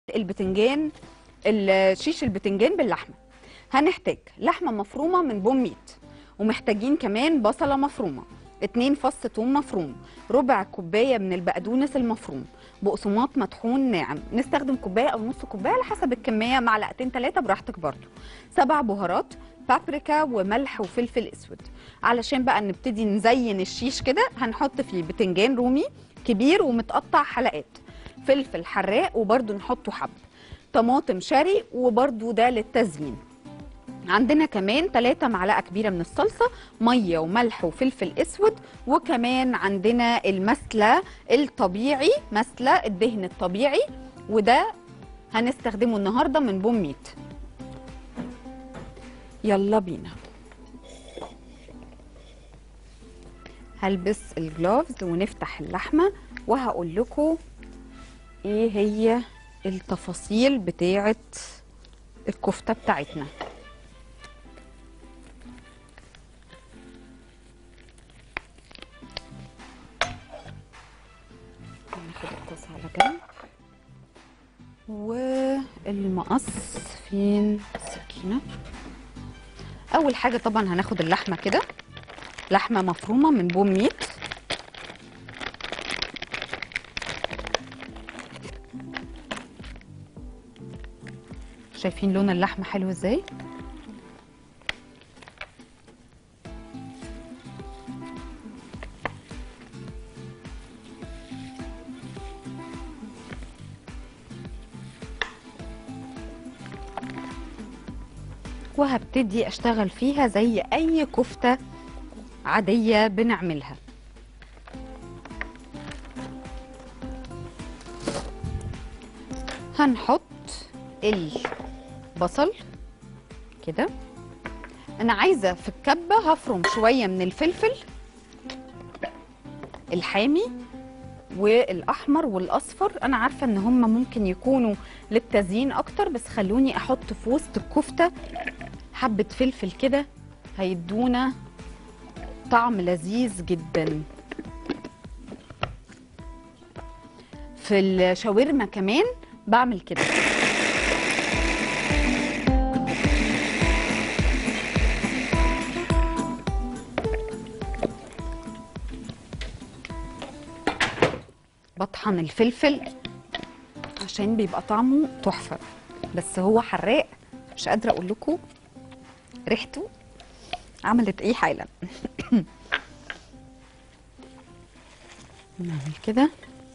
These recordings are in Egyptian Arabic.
البتنجان ال- شيش البتنجان باللحمه هنحتاج لحمه مفرومه من بوم ميت ومحتاجين كمان بصله مفرومه اتنين فص ثوم مفروم ربع كوبايه من البقدونس المفروم بقسماط مطحون ناعم نستخدم كوبايه او نص كوبايه على حسب الكميه معلقتين ثلاثه براحتك برضو سبع بهارات بابريكا وملح وفلفل اسود علشان بقى نبتدي نزين الشيش كده هنحط فيه بتنجان رومي كبير ومتقطع حلقات فلفل حراق وبرده نحطه حب طماطم شاري وبرده ده للتزيين عندنا كمان 3 معلقه كبيره من الصلصه ميه وملح وفلفل اسود وكمان عندنا المسله الطبيعي مسله الدهن الطبيعي وده هنستخدمه النهارده من بوم ميت يلا بينا هلبس الجلوفز ونفتح اللحمه وهقول لكم ايه هي التفاصيل بتاعه الكفته بتاعتنا ناخد الطاسه على جنب والمقص فين السكينه اول حاجه طبعا هناخد اللحمه كده لحمه مفرومه من بوم ميت شايفين لون اللحمه حلو ازاي وهبتدي اشتغل فيها زي اي كفته عاديه بنعملها هنحط البصل كده انا عايزه في الكبه هفرم شويه من الفلفل الحامي والاحمر والاصفر انا عارفه ان هم ممكن يكونوا للتزيين اكتر بس خلوني احط في وسط الكفته حبه فلفل كده هيدونا طعم لذيذ جدا في الشاورما كمان بعمل كده بطحن الفلفل عشان بيبقى طعمه تحفه بس هو حراق مش قادره اقول لكم ريحته عملت ايه حالا نعمل كده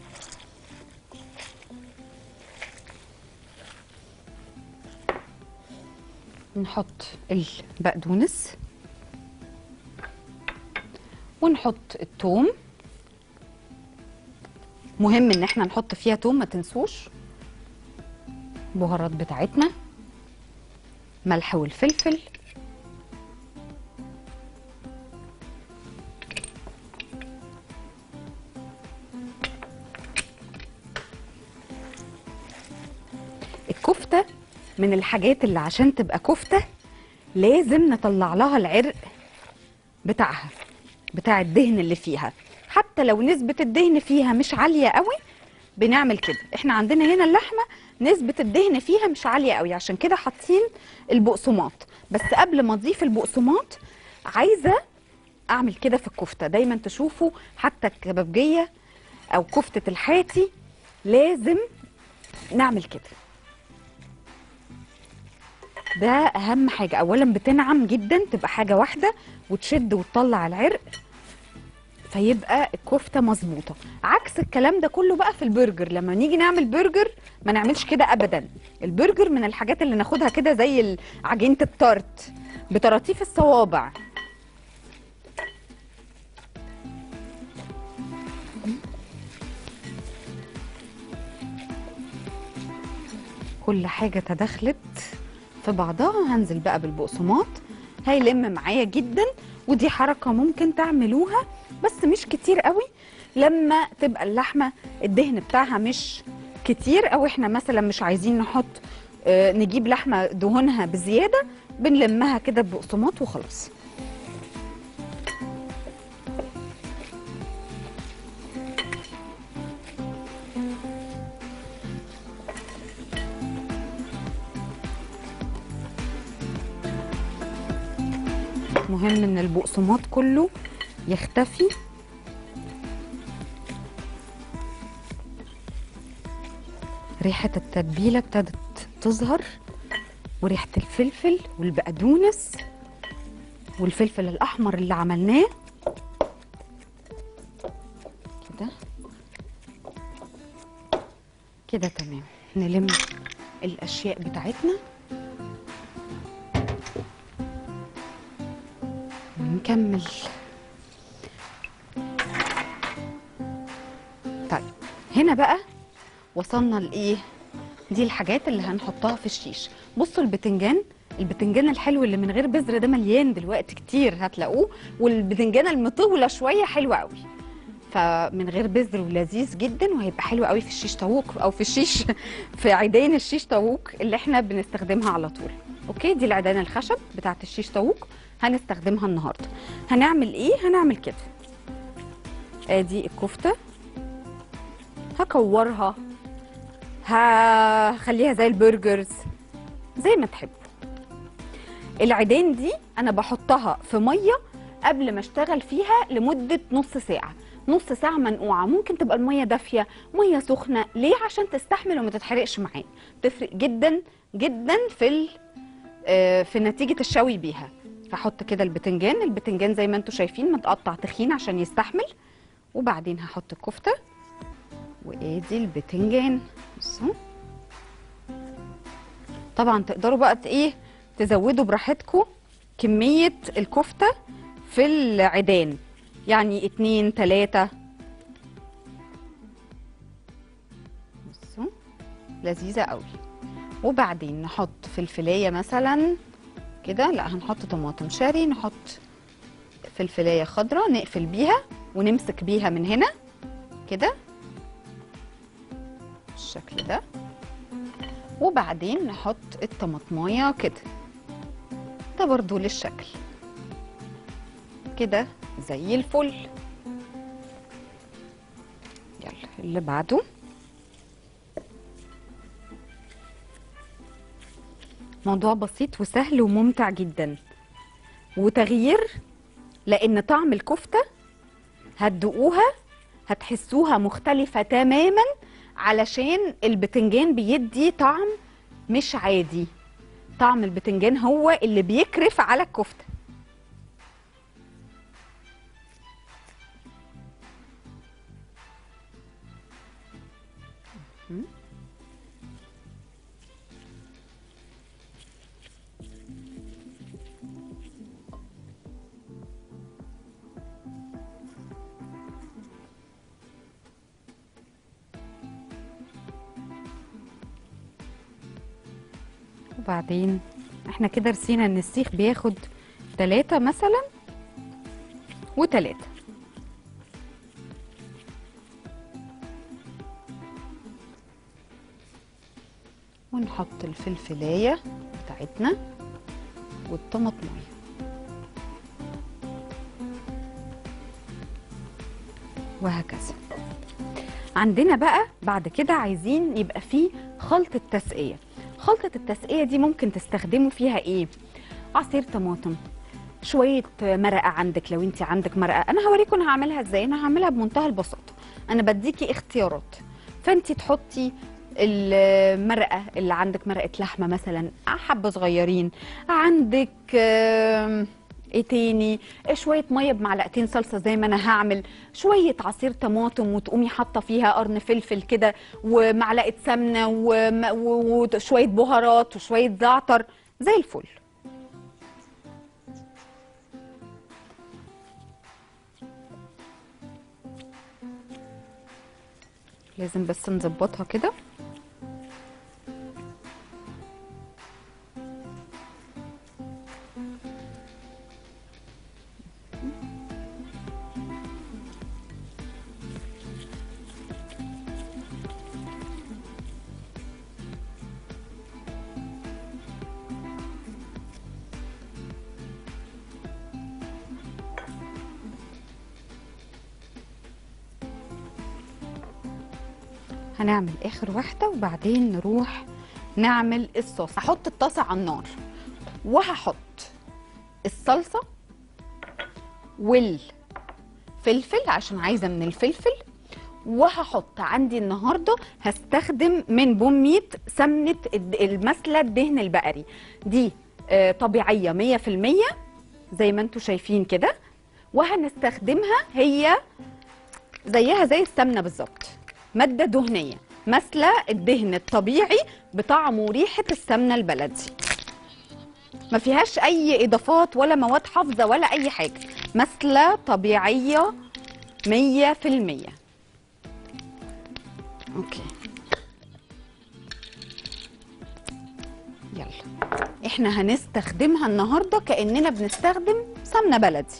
نحط البقدونس ونحط الثوم مهم ان احنا نحط فيها توم ما تنسوش البهارات بتاعتنا ملح والفلفل الكفته من الحاجات اللي عشان تبقى كفته لازم نطلع لها العرق بتاعها بتاع الدهن اللي فيها حتى لو نسبة الدهن فيها مش عالية قوي بنعمل كده احنا عندنا هنا اللحمة نسبة الدهن فيها مش عالية قوي عشان كده حاطين البقسماط بس قبل ما اضيف البقسماط عايزة اعمل كده في الكفتة دايما تشوفوا حتى الكبابجية او كفتة الحاتي لازم نعمل كده ده اهم حاجة اولا بتنعم جدا تبقى حاجة واحدة وتشد وتطلع العرق فيبقى الكفته مظبوطه عكس الكلام ده كله بقى في البرجر لما نيجي نعمل برجر ما نعملش كده ابدا البرجر من الحاجات اللي ناخدها كده زي ال- عجينه التارت بطراطيف الصوابع كل حاجه تداخلت في بعضها هنزل بقى بالبقسماط هيلم معايا جدا ودي حركه ممكن تعملوها بس مش كتير قوي لما تبقى اللحمه الدهن بتاعها مش كتير او احنا مثلا مش عايزين نحط آه، نجيب لحمه دهونها بزياده بنلمها كده ببقسماط وخلاص مهم ان البقسماط كله يختفي ريحة التتبيلة ابتدت تظهر وريحة الفلفل والبقدونس والفلفل الأحمر اللي عملناه كده كده تمام نلم الأشياء بتاعتنا ونكمل طيب هنا بقى وصلنا لايه دي الحاجات اللي هنحطها في الشيش بصوا البتنجان البتنجان الحلو اللي من غير بذر ده مليان دلوقتي كتير هتلاقوه والبتنجان المطوله شويه حلوه قوي فمن غير بذر ولذيذ جدا وهيبقى حلو قوي في الشيش طاووق او في الشيش في عيدان الشيش طاووق اللي احنا بنستخدمها على طول اوكي دي العيدان الخشب بتاعت الشيش طاووق هنستخدمها النهارده هنعمل ايه هنعمل كده ادي الكفته هكورها هخليها زي البرجرز زي ما تحبوا العيدان دي انا بحطها في ميه قبل ما اشتغل فيها لمده نص ساعه نص ساعه منقوعه ممكن تبقى الميه دافيه ميه سخنه ليه عشان تستحمل وما تتحرقش معانا تفرق جدا جدا في ال- آه، في نتيجه الشوي بيها هحط كده البتنجان البتنجان زي ما انتم شايفين متقطع تخين عشان يستحمل وبعدين هحط الكفته وادي البتنجان بصوا طبعا تقدروا بقى ت- ايه تزودوا براحتكم كمية الكفتة في العيدان يعني اتنين تلاتة بصوا لذيذة قوي وبعدين نحط فلفلاية مثلا كده لا هنحط طماطم شاري نحط فلفلاية خضراء نقفل بيها ونمسك بيها من هنا كده بالشكل ده وبعدين نحط الطماطمايه كده ده برضو للشكل كده زي الفل يلا اللي بعده موضوع بسيط وسهل وممتع جدا وتغيير لان طعم الكفته هتدوقوها هتحسوها مختلفة تماما علشان البتنجان بيدي طعم مش عادي طعم البتنجان هو اللي بيكرف على الكفتة مهم. وبعدين احنا كده رسينا ان السيخ بياخد تلاتة مثلا وتلاتة ونحط الفلفلاية بتاعتنا والطماطمية وهكذا عندنا بقى بعد كده عايزين يبقى فيه خلطة تسقية خلطة التسقية دي ممكن تستخدموا فيها ايه عصير طماطم شوية مرقة عندك لو انت عندك مرقة انا هوريكم انا هعملها ازاي انا هعملها بمنتهى البساطة انا بديكي اختيارات فانت تحطي المرقة اللي عندك مرقة لحمة مثلا حبة صغيرين عندك آم، ايه تاني شويه ميه بمعلقتين صلصه زي ما انا هعمل شويه عصير طماطم وتقومي حاطه فيها قرن فلفل كده ومعلقه سمنه وم- و- وشويه بهارات وشويه زعتر زي الفل لازم بس نظبطها كده هنعمل اخر واحده وبعدين نروح نعمل الصوص هحط الطاسه على النار وهحط الصلصه والفلفل عشان عايزه من الفلفل وهحط عندي النهارده هستخدم من بوميت سمنه الد- المسله الدهن البقري دي آه، طبيعيه 100% زي ما انتم شايفين كده وهنستخدمها هي زيها زي السمنه بالظبط ماده دهنيه مسله الدهن الطبيعي بطعم وريحه السمنه البلدي ما فيهاش اي اضافات ولا مواد حافظه ولا اي حاجه مسله طبيعيه 100% اوكي يلا احنا هنستخدمها النهارده كاننا بنستخدم سمنه بلدي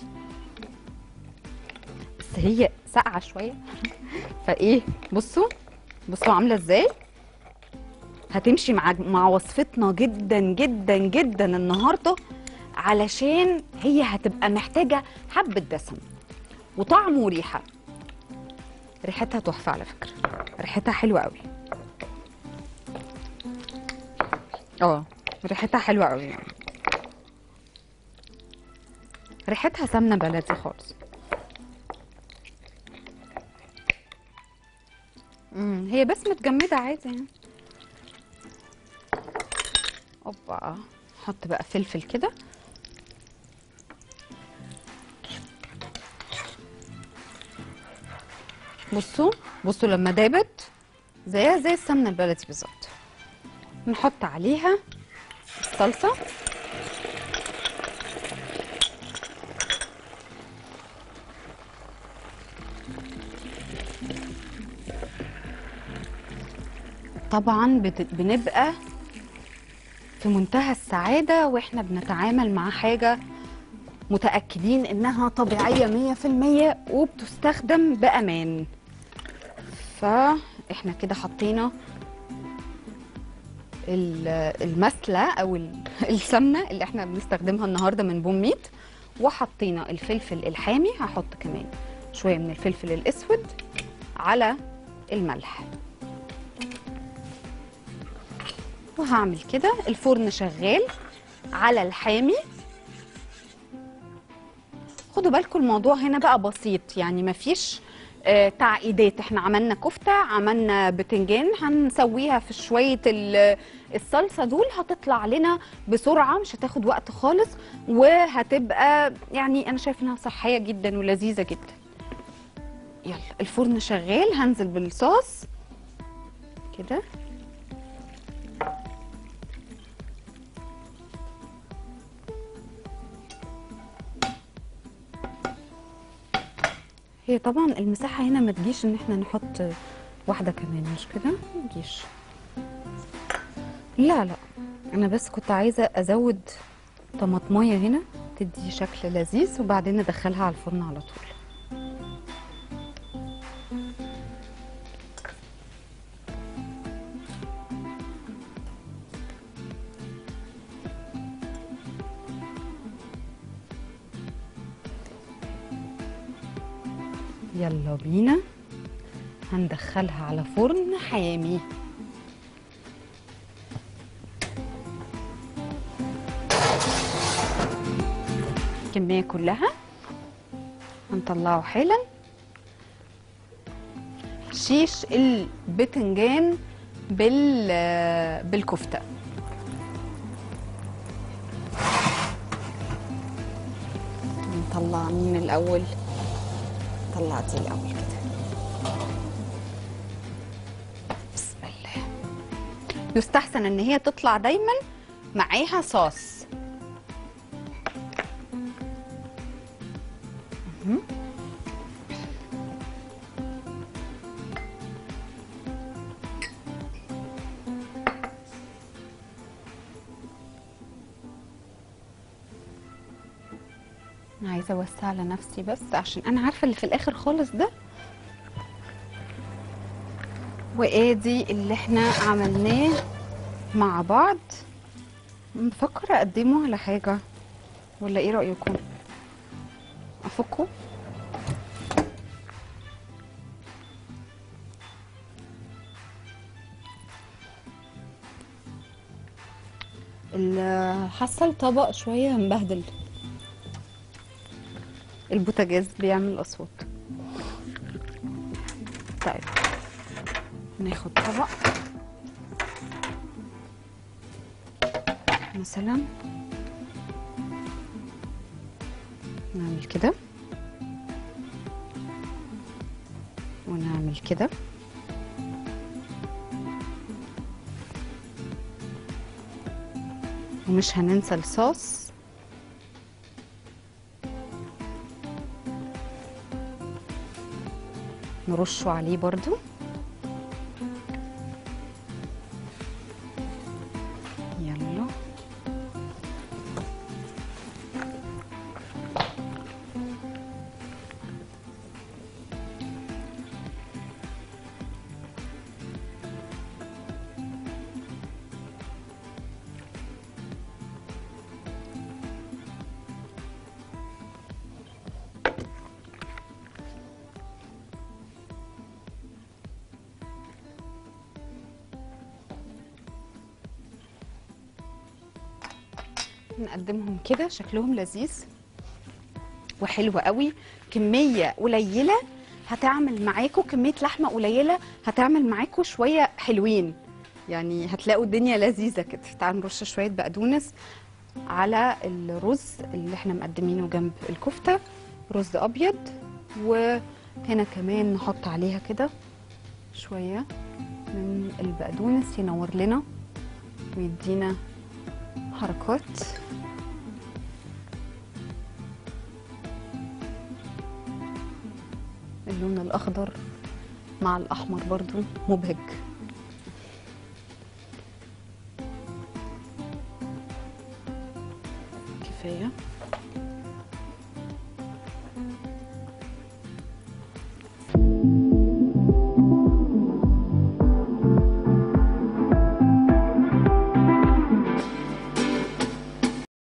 بس هي ساقعه شويه فايه بصوا بصوا عامله ازاي هتمشي مع مع وصفتنا جدا جدا جدا النهارده علشان هي هتبقى محتاجه حبه دسم وطعم وريحه ريحتها تحفه على فكره ريحتها حلوه قوي اه ريحتها حلوه قوي يعني ريحتها سمنه بلدي خالص امم هي بس متجمده عادي يعني اوبا نحط بقى فلفل كده بصوا بصوا لما دابت زيها زي السمنه البلدي بالظبط نحط عليها الصلصه طبعا بت- بنبقى في منتهى السعادة واحنا بنتعامل مع حاجة متأكدين انها طبيعية مية في المية وبتستخدم بأمان فاحنا كده حطينا ال- المسلة او ال- السمنة اللي احنا بنستخدمها النهاردة من بوميت وحطينا الفلفل الحامي هحط كمان شوية من الفلفل الاسود على الملح وهعمل كده الفرن شغال على الحامي خدوا بالكم الموضوع هنا بقى بسيط يعني مفيش آه تعقيدات احنا عملنا كفتة عملنا بتنجان هنسويها في شوية ال- الصلصة دول هتطلع لنا بسرعة مش هتاخد وقت خالص وهتبقى يعني انا شايفه انها صحية جدا ولذيذة جدا يلا الفرن شغال هنزل بالصوص كده هي طبعا المساحة هنا ما تجيش ان احنا نحط واحدة كمان مش كده ما تجيش لا لا انا بس كنت عايزة ازود طماطمايه هنا تدي شكل لذيذ وبعدين ندخلها على الفرن على طول يلا بينا هندخلها على فرن حامي الكمية كلها هنطلعه حالا شيش البتنجان بال بالكفتة نطلع مين الأول طلع دي الأول كده بسم الله يستحسن ان هي تطلع دايما معاها صوص مهم. انا عايزه اوسع على نفسي بس عشان انا عارفه اللي في الاخر خالص ده وادي اللي احنا عملناه مع بعض بفكر اقدمه على حاجه ولا ايه رايكم افكه ال- حاسه الطبق شويه مبهدل البوتاجاز بيعمل اصوات طيب ناخد طبق مثلا نعمل كده ونعمل كده ومش هننسى الصوص نرشه عليه برضو يلا نقدمهم كده شكلهم لذيذ وحلو قوي كمية قليلة هتعمل معاكم كمية لحمة قليلة هتعمل معاكم شوية حلوين يعني هتلاقوا الدنيا لذيذة كده تعالوا نرش شوية بقدونس على الرز اللي احنا مقدمينه جنب الكفتة رز أبيض وهنا كمان نحط عليها كده شوية من البقدونس ينور لنا ويدينا حركات اللون الأخضر مع الأحمر برضو مبهج كفاية